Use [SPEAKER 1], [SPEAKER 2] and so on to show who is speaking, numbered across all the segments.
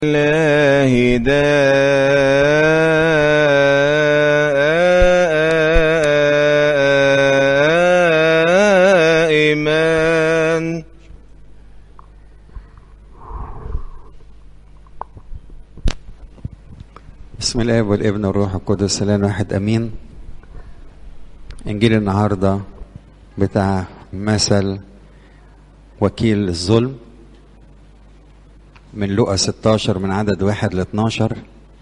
[SPEAKER 1] الله دائما
[SPEAKER 2] بسم الله والابن والروح القدس الان واحد امين انجيل النهارده بتاع مثل وكيل الظلم من لقا 16 من عدد واحد ل 12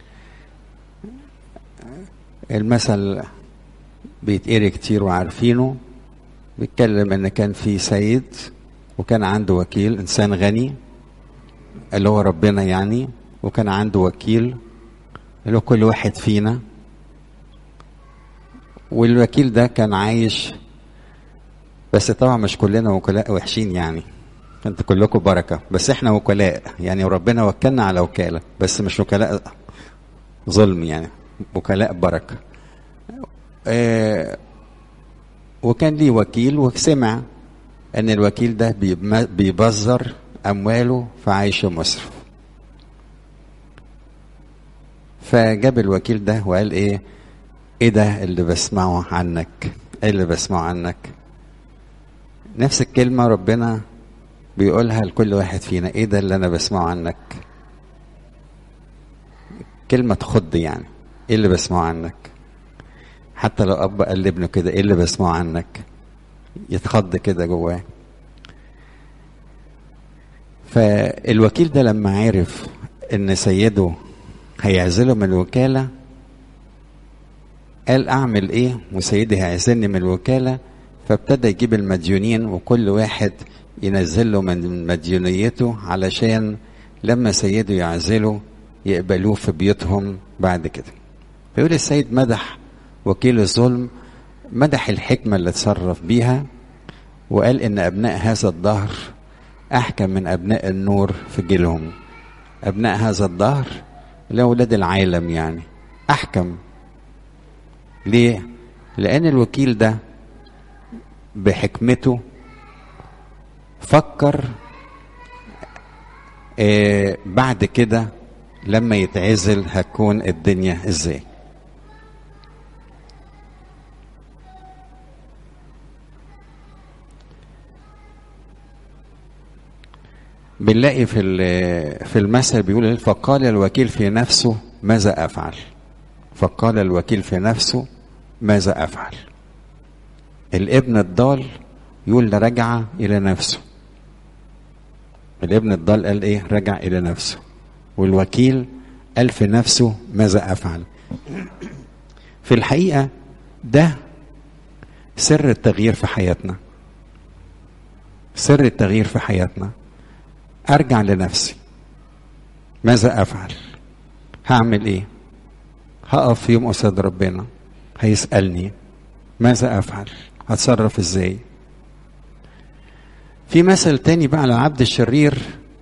[SPEAKER 2] المثل بيتقري كتير وعارفينه بيتكلم ان كان في سيد وكان عنده وكيل انسان غني اللي هو ربنا يعني وكان عنده وكيل اللي هو كل واحد فينا والوكيل ده كان عايش بس طبعا مش كلنا وكلاء وحشين يعني انت كلكم بركه بس احنا وكلاء يعني ربنا وكلنا على وكاله بس مش وكلاء ظلم يعني وكلاء بركه اه وكان ليه وكيل وسمع ان الوكيل ده بيبم- بيبذر امواله في عيش مسرف فجاب الوكيل ده وقال ايه ايه ده اللي بسمعه عنك ايه اللي بسمعه عنك نفس الكلمة ربنا بيقولها لكل واحد فينا ايه ده اللي انا بسمعه عنك كلمة تخض يعني ايه اللي بسمعه عنك حتى لو اب قال لابنه كده ايه اللي بسمعه عنك يتخض كده جواه فالوكيل ده لما عرف ان سيده هيعزله من الوكالة قال اعمل ايه وسيدي هيعزلني من الوكالة فابتدى يجيب المديونين وكل واحد ينزل له من مديونيته علشان لما سيده يعزله يقبلوه في بيوتهم بعد كده فيقول السيد مدح وكيل الظلم مدح الحكمة اللي اتصرف بيها وقال ان ابناء هذا الدهر احكم من ابناء النور في جيلهم ابناء هذا الدهر اللي هو اولاد العالم يعني احكم ليه لان الوكيل ده بحكمته فكر آه بعد كده لما يتعزل هتكون الدنيا ازاي بنلاقي في ال- في المثل بيقول إيه؟ فقال الوكيل في نفسه ماذا افعل فقال الوكيل في نفسه ماذا افعل الابن الضال يقول ده رجع الى نفسه الابن الضال قال ايه رجع الى نفسه والوكيل قال في نفسه ماذا افعل في الحقيقه ده سر التغيير في حياتنا سر التغيير في حياتنا ارجع لنفسي ماذا افعل هعمل ايه هقف في يوم قصاد ربنا هيسالني ماذا افعل هتصرف ازاي في مثل تاني بقى على العبد الشرير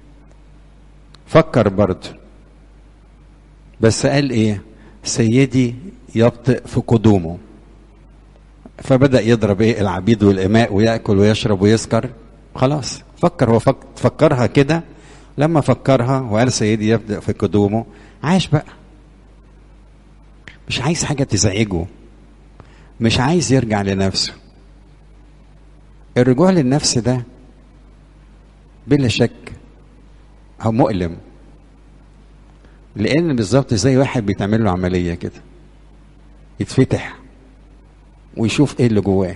[SPEAKER 2] فكر برضه بس قال ايه سيدي يبطئ في قدومه فبدأ يضرب ايه العبيد والإماء ويأكل ويشرب ويسكر خلاص فكر هو فك فكرها كده لما فكرها وقال سيدي يبدأ في قدومه عاش بقى مش عايز حاجة تزعجه مش عايز يرجع لنفسه الرجوع للنفس ده بلا شك هو مؤلم لان بالظبط زي واحد بيتعمل له عمليه كده يتفتح ويشوف ايه اللي جواه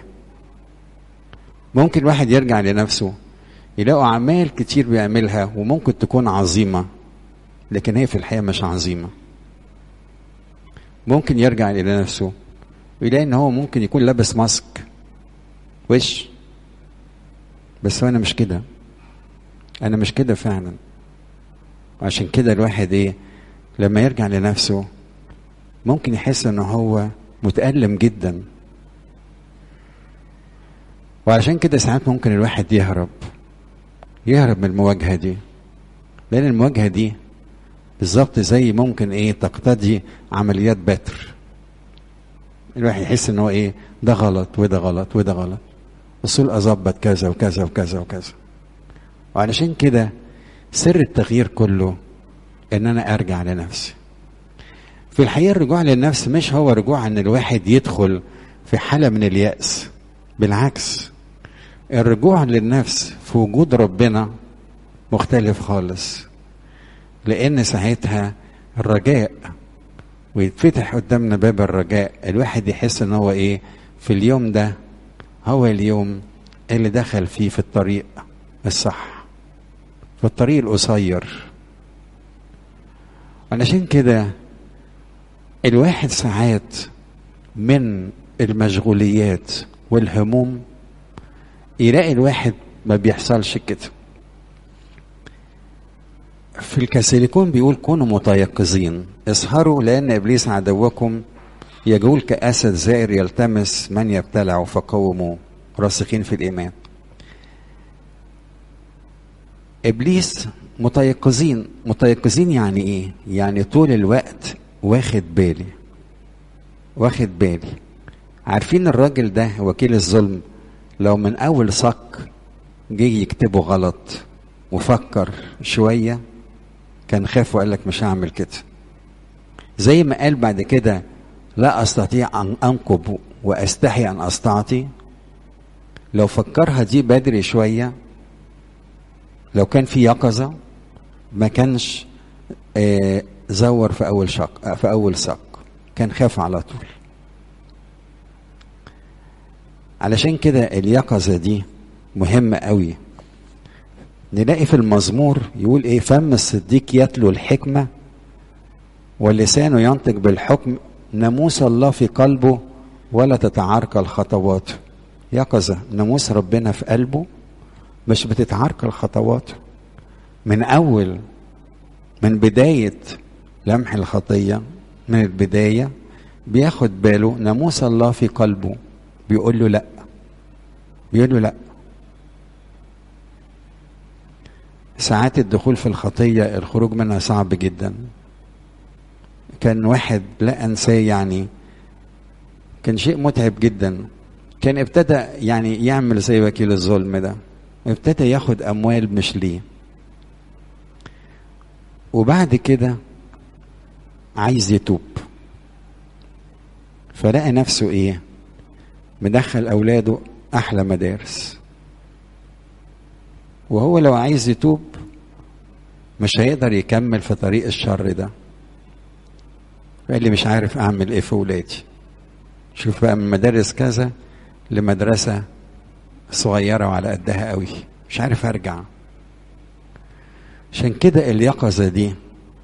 [SPEAKER 2] ممكن واحد يرجع لنفسه يلاقوا اعمال كتير بيعملها وممكن تكون عظيمه لكن هي في الحقيقه مش عظيمه ممكن يرجع الى نفسه ويلاقي ان هو ممكن يكون لابس ماسك وش بس هو انا مش كده انا مش كده فعلا وعشان كده الواحد ايه لما يرجع لنفسه ممكن يحس ان هو متألم جدا وعشان كده ساعات ممكن الواحد يهرب يهرب من المواجهة دي لأن المواجهة دي بالظبط زي ممكن ايه تقتضي عمليات بتر الواحد يحس ان هو ايه ده غلط وده غلط وده غلط اصول اظبط كذا وكذا وكذا وكذا وعلشان كده سر التغيير كله ان انا ارجع لنفسي في الحقيقه الرجوع للنفس مش هو رجوع ان الواحد يدخل في حاله من الياس بالعكس الرجوع للنفس في وجود ربنا مختلف خالص لان ساعتها الرجاء ويتفتح قدامنا باب الرجاء الواحد يحس ان هو ايه في اليوم ده هو اليوم اللي دخل فيه في الطريق الصح في الطريق القصير علشان كده الواحد ساعات من المشغوليات والهموم يلاقي الواحد ما بيحصلش كده في الكاثوليكون بيقول كونوا متيقظين اسهروا لان ابليس عدوكم يجول كاسد زائر يلتمس من يبتلعه فقوموا راسخين في الايمان ابليس متيقظين متيقظين يعني ايه يعني طول الوقت واخد بالي واخد بالي عارفين الراجل ده وكيل الظلم لو من اول صك جه يكتبه غلط وفكر شويه كان خاف وقال لك مش هعمل كده زي ما قال بعد كده لا استطيع ان انقب واستحي ان استعطي لو فكرها دي بدري شويه لو كان في يقظه ما كانش آه زور في اول شق في اول سق كان خاف على طول علشان كده اليقظه دي مهمه قوي نلاقي في المزمور يقول ايه فم الصديق يتلو الحكمه ولسانه ينطق بالحكم ناموس الله في قلبه ولا تتعاركل خطواته يقظه ناموس ربنا في قلبه مش بتتعاركل خطواته من اول من بدايه لمح الخطيه من البدايه بياخد باله ناموس الله في قلبه بيقول له لا بيقول له لا ساعات الدخول في الخطية الخروج منها صعب جدا كان واحد لا أنساه يعني كان شيء متعب جدا كان ابتدى يعني يعمل زي وكيل الظلم ده ابتدى ياخد أموال مش ليه وبعد كده عايز يتوب فلقى نفسه ايه مدخل اولاده احلى مدارس وهو لو عايز يتوب مش هيقدر يكمل في طريق الشر ده قال لي مش عارف اعمل ايه في ولادي شوف بقى من مدارس كذا لمدرسة صغيرة وعلى قدها قوي مش عارف ارجع عشان كده اليقظة دي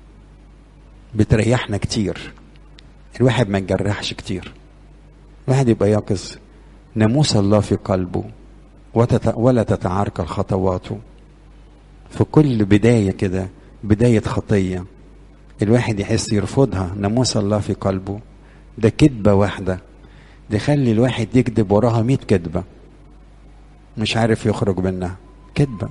[SPEAKER 2] بتريحنا كتير الواحد ما يتجرحش كتير الواحد يبقى يقظ ناموس الله في قلبه ولا تتعاركل خطواته في كل بداية كده بداية خطية الواحد يحس يرفضها ناموس الله في قلبه ده كذبة واحدة تخلي الواحد يكذب وراها مئة كذبة مش عارف يخرج منها كذبة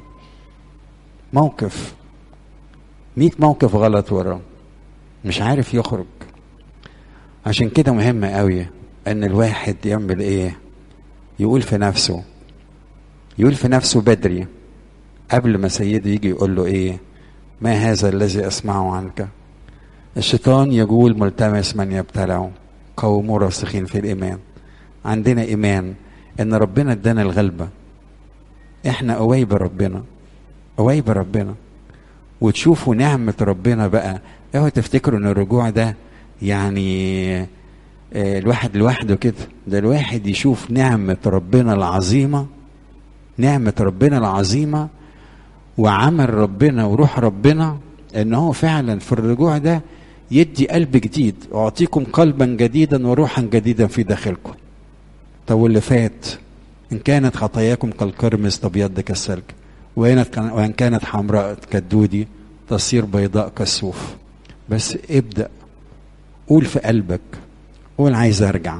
[SPEAKER 2] موقف مئة موقف غلط وراه مش عارف يخرج عشان كده مهم قوي ان الواحد يعمل ايه يقول في نفسه يقول في نفسه بدري قبل ما سيده يجي يقول له ايه ما هذا الذي اسمعه عنك الشيطان يقول ملتمس من يبتلعه قوموا راسخين في الايمان عندنا ايمان ان ربنا ادانا الغلبه احنا قوايب ربنا قوايب ربنا وتشوفوا نعمه ربنا بقى اوعوا تفتكروا ان الرجوع ده يعني الواحد لوحده كده ده الواحد يشوف نعمة ربنا العظيمة نعمة ربنا العظيمة وعمل ربنا وروح ربنا ان هو فعلا في الرجوع ده يدي قلب جديد اعطيكم قلبا جديدا وروحا جديدا في داخلكم طب واللي فات ان كانت خطاياكم كالقرمز تبيض كالثلج وان كانت حمراء كالدودي تصير بيضاء كالصوف بس ابدأ قول في قلبك قول عايز ارجع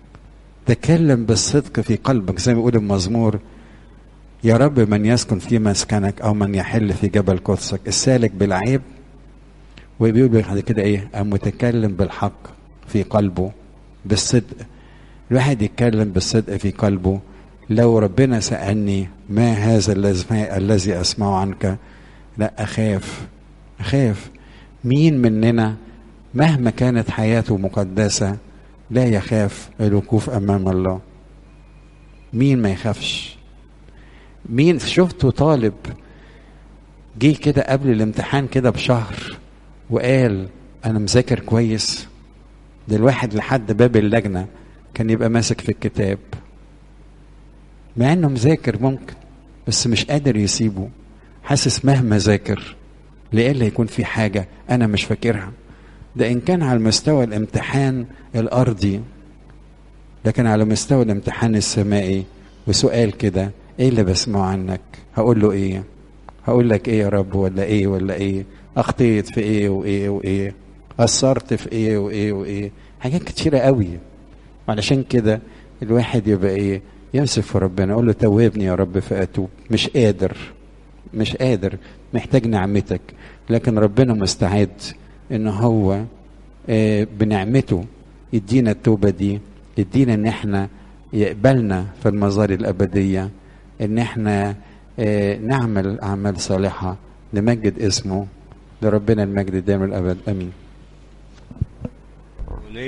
[SPEAKER 2] تكلم بالصدق في قلبك زي ما بيقول المزمور يا رب من يسكن في مسكنك او من يحل في جبل قدسك السالك بالعيب وبيقول بعد كده ايه المتكلم بالحق في قلبه بالصدق الواحد يتكلم بالصدق في قلبه لو ربنا سألني ما هذا الذي الذي اسمعه عنك لا اخاف اخاف مين مننا مهما كانت حياته مقدسة لا يخاف الوقوف أمام الله مين ما يخافش مين شفته طالب جه كده قبل الامتحان كده بشهر وقال انا مذاكر كويس ده الواحد لحد باب اللجنه كان يبقى ماسك في الكتاب مع انه مذاكر ممكن بس مش قادر يسيبه حاسس مهما ذاكر لإلا يكون في حاجة أنا مش فاكرها ده إن كان على مستوى الامتحان الأرضي لكن على مستوى الامتحان السمائي وسؤال كده إيه اللي بسمعه عنك هقول له إيه هقول لك إيه يا رب ولا إيه ولا إيه أخطيت في إيه وإيه وإيه قصرت في إيه وإيه وإيه حاجات كتيرة قوي علشان كده الواحد يبقى إيه يمسك في ربنا يقول له توبني يا رب فأتوب مش قادر مش قادر محتاج نعمتك لكن ربنا مستعد ان هو بنعمته يدينا التوبه دي يدينا ان احنا يقبلنا في المظار الابديه ان احنا نعمل اعمال صالحه نمجد اسمه لربنا المجد دائما الابد امين